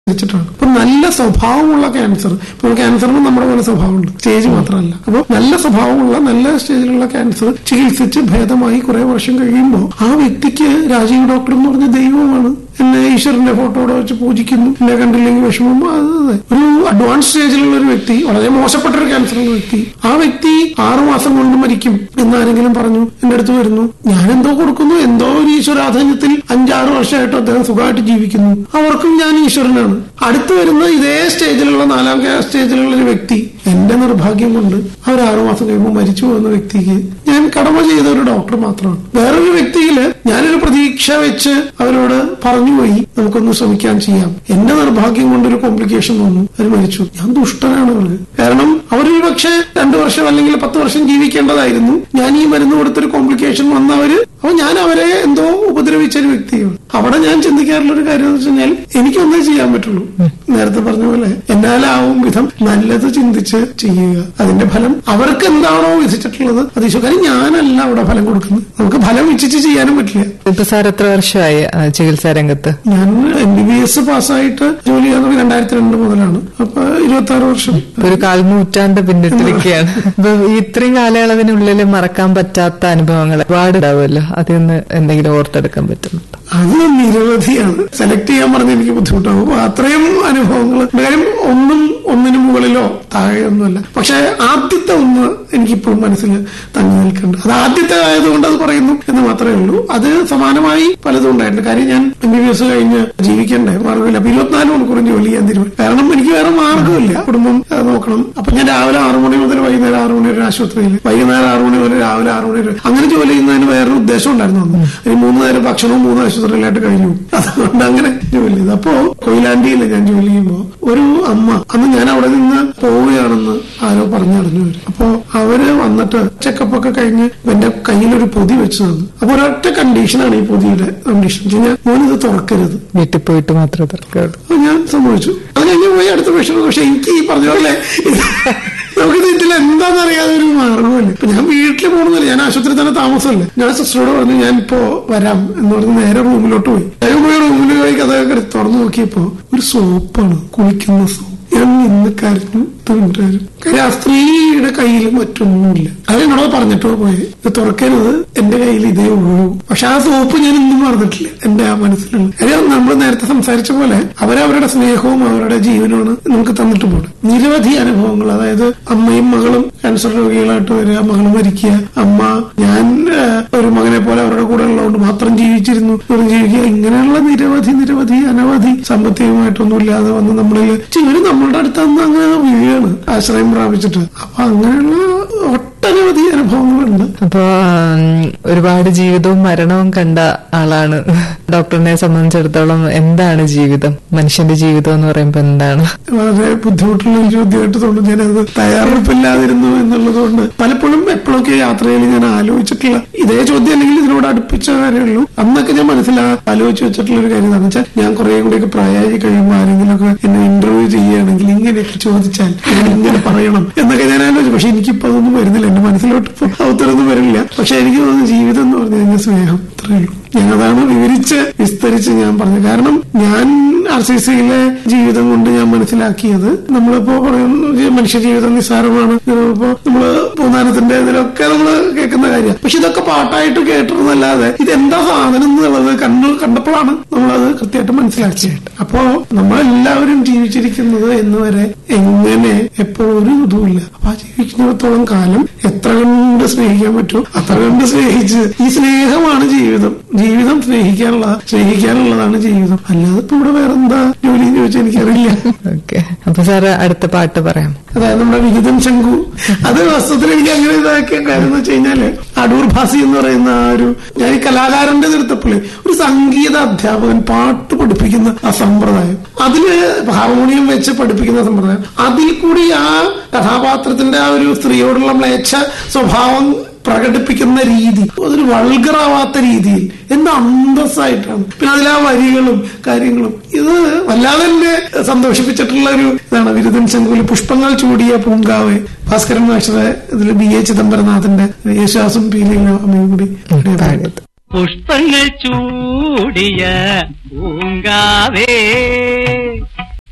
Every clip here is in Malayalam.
വെച്ചിട്ടാണ് അപ്പൊ നല്ല സ്വഭാവമുള്ള ക്യാൻസർ ഇപ്പോൾ ക്യാൻസറിന് നമ്മുടെ പോലെ സ്വഭാവമുണ്ട് സ്റ്റേജ് മാത്രമല്ല അപ്പോൾ നല്ല സ്വഭാവമുള്ള നല്ല സ്റ്റേജിലുള്ള ക്യാൻസർ ചികിത്സിച്ച് ഭേദമായി കുറെ വർഷം കഴിയുമ്പോൾ ആ വ്യക്തിക്ക് രാജീവ് ഡോക്ടർ എന്ന് പറഞ്ഞ ദൈവമാണ് എന്നെ ഈശ്വരന്റെ ഫോട്ടോടെ വെച്ച് പൂജിക്കുന്നു എന്നെ കണ്ടില്ലെങ്കിൽ വിഷമം അത് അതെ. ഒരു അഡ്വാൻസ് സ്റ്റേജിലുള്ള ഒരു വ്യക്തി വളരെ മോശപ്പെട്ട ഒരു ക്യാൻസർ ഉള്ള വ്യക്തി ആ വ്യക്തി ആറു മാസം കൊണ്ട് മരിക്കും എന്നാരെങ്കിലും പറഞ്ഞു എന്റെ അടുത്ത് വരുന്നു ഞാൻ എന്തോ കൊടുക്കുന്നു എന്തോ ഒരു ഈശ്വരാധീനത്തിൽ അഞ്ചാറ് വർഷമായിട്ട് അദ്ദേഹം സുഖമായിട്ട് ജീവിക്കുന്നു അവർക്കും ഞാൻ ഈശ്വരനാണ് അടുത്ത് വരുന്ന ഇതേ സ്റ്റേജിലുള്ള നാലാം ക്ലാസ് സ്റ്റേജിലുള്ള ഒരു വ്യക്തി എന്റെ നിർഭാഗ്യം കൊണ്ട് അവർ ആറു മാസം കഴിയുമ്പോൾ മരിച്ചു പോകുന്ന വ്യക്തിക്ക് ഞാൻ കടമ ചെയ്ത ഒരു ഡോക്ടർ മാത്രമാണ് വേറൊരു വ്യക്തിയില് ഞാനൊരു പ്രതീക്ഷ വെച്ച് അവരോട് പറഞ്ഞുപോയി നമുക്കൊന്ന് ശ്രമിക്കാൻ ചെയ്യാം എന്റെ നിർഭാഗ്യം കൊണ്ടൊരു കോംപ്ലിക്കേഷൻ വന്നു അവർ മരിച്ചു ഞാൻ ദുഷ്ടനാണ് അവർക്ക് കാരണം അവരൊരു പക്ഷേ രണ്ടു വർഷം അല്ലെങ്കിൽ പത്ത് വർഷം ജീവിക്കേണ്ടതായിരുന്നു ഞാൻ ഈ മരുന്ന് കൊടുത്തൊരു കോംപ്ലിക്കേഷൻ വന്നവര് അപ്പൊ ഞാൻ അവരെ എന്തോ ഉപദ്രവിച്ച ഒരു വ്യക്തിയാണ് അവിടെ ഞാൻ ചിന്തിക്കാറുള്ള ഒരു കാര്യം എന്ന് വെച്ച് കഴിഞ്ഞാൽ എനിക്കൊന്നേ ചെയ്യാൻ പറ്റുള്ളൂ നേരത്തെ പറഞ്ഞ പോലെ എന്നാലാവും വിധം നല്ലത് ചിന്തിച്ച് ചെയ്യുക അതിന്റെ ഫലം അവർക്ക് എന്താണോ വിധിച്ചിട്ടുള്ളത് അത് ഈശോ കാര്യം ഞാനല്ല അവിടെ ഫലം കൊടുക്കുന്നത് നമുക്ക് ഫലം ഇച്ഛിച്ച് ചെയ്യാനും പറ്റില്ല ഇപ്പൊ സാർ എത്ര വർഷമായി ആ, ചികിത്സാ രംഗത്ത് ഞാൻ എം ബി ബി എസ് പാസ്സായിട്ട് ജോലി ചെയ്യാൻ തുടങ്ങി രണ്ടായിരത്തി രണ്ട് മുതലാണ് അപ്പൊ ഇരുപത്തി ആറ് വർഷം ഇപ്പൊ ഒരു കാൽനൂറ്റാണ്ട് പിന്നിട്ടിരിക്കുകയാണ് ഇപ്പൊ ഈ ഇത്രയും കാലയളവിനുള്ളിൽ മറക്കാൻ പറ്റാത്ത അനുഭവങ്ങൾ ഒരുപാട് ഉണ്ടാവുമല്ലോ അതിൽ നിന്ന് എന്തെങ്കിലും ഓർത്തെടുക്കാൻ പറ്റുന്നുണ്ടോ അത് നിരവധിയാണ് സെലക്ട് ചെയ്യാൻ പറഞ്ഞ എനിക്ക് ബുദ്ധിമുട്ടാവും അപ്പൊ അത്രയും അനുഭവങ്ങൾ കാര്യം ഒന്നും ഒന്നിനു മുകളിലോ താഴെയൊന്നുമല്ല പക്ഷെ ആദ്യത്തെ ഒന്ന് എനിക്കിപ്പോഴും മനസ്സിൽ തങ്ങി നിൽക്കുന്നുണ്ട് അത് ആദ്യത്തെ ആയതുകൊണ്ട് അത് പറയുന്നു എന്ന് മാത്രമേ ഉള്ളൂ അത് സമാനമായി പലതും ഉണ്ടായിട്ടുണ്ട് കാര്യം ഞാൻ എം ബി ബി എസ് കഴിഞ്ഞ് ജീവിക്കണ്ടേ മാർഗമില്ല അപ്പൊ ഇരുപത്തിനാല് മണിക്കൂറും ജോലി ചെയ്യാൻ തീരുമാനം കാരണം എനിക്ക് വേറെ മാർഗമില്ല കുടുംബം ഏഹ്, നോക്കണം അപ്പൊ ഞാൻ രാവിലെ ആറു മണി മുതൽ വൈകുന്നേരം ആറു മണി വരെ ആശുപത്രിയിൽ വൈകുന്നേരം ആറു മണി മുതൽ രാവിലെ ആറു മണി വരെ അങ്ങനെ ജോലി ചെയ്യുന്നതിന് വേറൊരു ഉദ്ദേശം ഉണ്ടായിരുന്നു അന്ന് ഈ മൂന്ന് നേരം ഭക്ഷണവും മൂന്ന് ആശുപത്രിയിലായിട്ട് കഴിഞ്ഞു അതുകൊണ്ട് അങ്ങനെ ജോലി ചെയ്തു അപ്പോ കൊയിലാണ്ടിയിൽ ഞാൻ ജോലി ചെയ്യുമ്പോ ഒരു അമ്മ അന്ന് ഞാൻ അവിടെ നിന്ന് പോവുകയാണെന്ന് ആരോ പറഞ്ഞറിഞ്ഞു വരും അപ്പോ അവര് വന്നിട്ട് ചെക്കപ്പ് ഒക്കെ കഴിഞ്ഞ് എന്റെ കയ്യിലൊരു പൊതി വെച്ച് തന്നു അപ്പൊ ഒരൊറ്റ കണ്ടീഷനാണ് ഈ പൊതിയുടെ കണ്ടീഷൻ ഞാൻ മോനിത് തുറക്കരുത് വീട്ടിൽ പോയിട്ട് മാത്രമേ തുറക്കുള്ളൂ അപ്പൊ ഞാൻ സംഭവിച്ചു അത് കഴിഞ്ഞ് പോയി അടുത്ത പേഷ്യന്റ് പക്ഷെ എനിക്ക് ഈ പറഞ്ഞ പോലെ ഇത് നമുക്കിത് ഇതിൽ എന്താണെന്നറിയാതെ ഒരു മാർഗമല്ലേ ഇപ്പൊ ഞാൻ വീട്ടിൽ പോകണമെന്നില്ല ഞാൻ ആശുപത്രി തന്നെ താമസമല്ലേ ഞാൻ സിസ്റ്ററോട് പറഞ്ഞു ഞാൻ ഇപ്പോ വരാം എന്ന് പറഞ്ഞ് നേരെ റൂമിലോട്ട് പോയി നേരെ പോയി റൂമിൽ പോയി കഥയൊക്കെ എടുത്ത് തുറന്നു നോക്കിയപ്പോ ഒരു സോപ്പാണ് കുളിക്കുന്ന സോപ്പ് ഞാൻ നിന്ന് കരഞ്ഞു വീണ്ടും കാര്യം ആ സ്ത്രീയുടെ കയ്യിൽ മറ്റൊന്നുമില്ല അത് എന്നോട് പറഞ്ഞിട്ടോ പോയി ഇത് തുറക്കരുത് എന്റെ കയ്യിൽ ഇതേ ഉള്ളൂ പക്ഷെ ആ സോപ്പ് ഞാൻ ഇന്നും മറന്നിട്ടില്ല എന്റെ ആ മനസ്സിലുള്ള കാര്യം നമ്മൾ നേരത്തെ സംസാരിച്ച പോലെ അവരവരുടെ സ്നേഹവും അവരുടെ ജീവനുമാണ് നമുക്ക് തന്നിട്ട് പോകണം നിരവധി അനുഭവങ്ങൾ അതായത് അമ്മയും മകളും ക്യാൻസർ രോഗികളായിട്ട് വരിക മകൾ മരിക്കുക അമ്മ ഞാൻ ആ, ഒരു മകനെ പോലെ അവരുടെ കൂടെ ഉള്ളതുകൊണ്ട് മാത്രം ജീവിച്ചിരുന്നു ഇവർ ജീവിക്കുക ഇങ്ങനെയുള്ള നിരവധി നിരവധി അനവധി സാമ്പത്തികമായിട്ടൊന്നും ഇല്ലാതെ വന്ന് നമ്മളിൽ ചിലര് നമ്മളുടെ അടുത്ത് നിന്ന് അങ്ങ് വീഴാണ് ആശ്രയം പ്രാപിച്ചിട്ട് അപ്പൊ അങ്ങനെയുള്ള ഒട്ടനവധി അനുഭവങ്ങളുണ്ട് അപ്പോ ഉം, ഒരുപാട് ജീവിതവും മരണവും കണ്ട ആളാണ് ഡോക്ടറിനെ സംബന്ധിച്ചിടത്തോളം എന്താണ് ജീവിതം മനുഷ്യന്റെ ജീവിതം എന്ന് പറയുമ്പോ എന്താണ് വളരെ ബുദ്ധിമുട്ടുള്ള ഒരു ചോദ്യമായിട്ട് തോന്നുന്നു ഞാനത് തയ്യാറെടുപ്പില്ലാതിരുന്നു എന്നുള്ളതുകൊണ്ട് പലപ്പോഴും എപ്പോഴൊക്കെ യാത്രയിൽ ഞാൻ ആലോചിച്ചിട്ടുള്ള ഇതേ ചോദ്യം അല്ലെങ്കിൽ ഇതിനോട് അടുപ്പിച്ച കാര്യമുള്ളൂ അന്നൊക്കെ ഞാൻ മനസ്സിലാ ആലോചിച്ച് വെച്ചിട്ടുള്ള ഒരു കാര്യം എന്താണെന്ന് വെച്ചാൽ ഞാൻ കുറെ കൂടെയൊക്കെ പ്രായമായി കഴിയുമ്പോൾ ആരെങ്കിലുമൊക്കെ എന്നെ ഇന്റർവ്യൂ ചെയ്യുകയാണെങ്കിൽ ഇങ്ങനെയൊക്കെ ചോദിച്ചാൽ ഞാൻ ഇങ്ങനെ പറയണം എന്നൊക്കെ ഞാൻ ആലോചിച്ചു പക്ഷെ എനിക്കിപ്പോ അതൊന്നും വരുന്നില്ല എന്റെ മനസ്സിലോട്ട് ഇപ്പൊ ആ ഉത്തരവൊന്നും വരില്ല പക്ഷെ എനിക്ക് തോന്നുന്നു ജീവിതം എന്ന് പറഞ്ഞു കഴിഞ്ഞാൽ സ്നേഹം അത്രേ ഉള്ളൂ ഞാൻ അതാണ് വിവരിച്ച് വിസ്തരിച്ച് ഞാൻ പറഞ്ഞത് കാരണം ഞാൻ ആർ സി സിയിലെ ജീവിതം കൊണ്ട് ഞാൻ മനസ്സിലാക്കിയത് നമ്മളിപ്പോ പറയുന്ന മനുഷ്യ ജീവിതം നിസ്സാരമാണ് ഇപ്പോ നമ്മള് പൂന്താനത്തിന്റെ ഇതിലൊക്കെ നമ്മള് കേൾക്കുന്ന കാര്യം പക്ഷെ ഇതൊക്കെ പാട്ടായിട്ട് കേട്ടിരുന്നല്ലാതെ ഇതെന്താ സാധനം എന്നുള്ളത് കണ്ണു കണ്ടപ്പോഴാണ് നമ്മളത് കൃത്യമായിട്ട് മനസ്സിലാക്കിയത് അപ്പോ നമ്മളെല്ലാവരും ജീവിച്ചിരിക്കുന്നത് എന്ന് വരെ എങ്ങനെ എപ്പോഴും ഒരു ഇതുമില്ല അപ്പൊ ആ ജീവിക്കുന്നിടത്തോളം കാലം എത്ര കണ്ട് സ്നേഹിക്കാൻ പറ്റുമോ അത്ര കണ്ട് സ്നേഹിച്ച് ഈ സ്നേഹമാണ് ജീവിതം ജീവിതം സ്നേഹിക്കാനുള്ള സ്നേഹിക്കാനുള്ളതാണ് ജീവിതം അല്ലാതെ ഇപ്പൊ ഇവിടെ വേറെന്താ ജോലി എന്ന് ചോദിച്ചാൽ എനിക്കറിയില്ല ഓക്കെ അപ്പൊ സാറ് അടുത്ത പാട്ട് പറയാം അതായത് നമ്മുടെ വിഹിതം ശംഖു അത് വസ്തുത്തിൽ എനിക്ക് അങ്ങനെ ഇതാക്കിയ കാര്യം എന്ന് വെച്ച് കഴിഞ്ഞാല് അടൂർ ഭാസി എന്ന് പറയുന്ന ആ ഒരു ഞാൻ ഈ കലാകാരന്റെ എടുത്തപ്പോഴേ ഒരു സംഗീത അധ്യാപകൻ പാട്ട് പഠിപ്പിക്കുന്ന ആ സമ്പ്രദായം അതില് ഹാർമോണിയം വെച്ച് പഠിപ്പിക്കുന്ന സമ്പ്രദായം അതിൽ കൂടി ആ കഥാപാത്രത്തിന്റെ ആ ഒരു സ്ത്രീയോടുള്ള മ്ലേച്ഛ സ്വഭാവം പ്രകടിപ്പിക്കുന്ന രീതി അതൊരു വൾഗറാവാത്ത രീതിയിൽ എന്ത് അന്തസ്സായിട്ടാണ് പിന്നെ അതിലെ ആ വരികളും കാര്യങ്ങളും ഇത് വല്ലാതെ എന്നെ സന്തോഷിപ്പിച്ചിട്ടുള്ള ഒരു ഇതാണ് വിരുദ്ധൻ ശങ്കുലി പുഷ്പങ്ങൾ ചൂടിയ പൂങ്കാവ് ഭാസ്കരൻ മാസ്റ്ററെ ഇതിൽ ബി എ ചിദംബരനാഥന്റെ യേശുദാസും പീലിയും അമ്മയും കൂടി പാടിയത് പുഷ്പങ്ങൾ ചൂടിയ പൂങ്കാവേ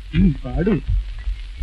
പാടൂ